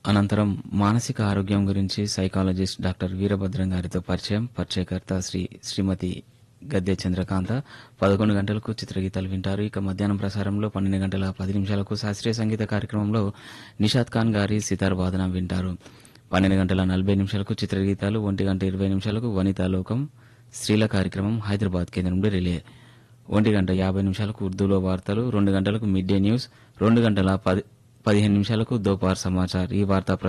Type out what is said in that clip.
అనంతరం మానసిక ఆరోగ్యం గురించి సైకాలజిస్ట్ డాక్టర్ వీరభద్రం గారితో పరిచయం పరిచయకర్త శ్రీ శ్రీమతి గద్దె చంద్రకాంత పదకొండు గంటలకు చిత్రగీతాలు వింటారు ఇక మధ్యాహ్నం ప్రసారంలో పన్నెండు గంటల పది నిమిషాలకు శాస్త్రీయ సంగీత కార్యక్రమంలో నిషాద్ ఖాన్ గారి సితార్ వాదన వింటారు పన్నెండు గంటల నలభై నిమిషాలకు చిత్రగీతాలు ఒంటి గంట ఇరవై నిమిషాలకు వనితా లోకం స్త్రీల కార్యక్రమం హైదరాబాద్ కేంద్రం నుండి రిలే ఒంటి గంట యాభై నిమిషాలకు ఉర్దూలో వార్తలు రెండు గంటలకు మిడ్ డే న్యూస్ రెండు గంటల పది పదిహేను నిమిషాలకు దోపార్ సమాచార్ ఈ వార్తా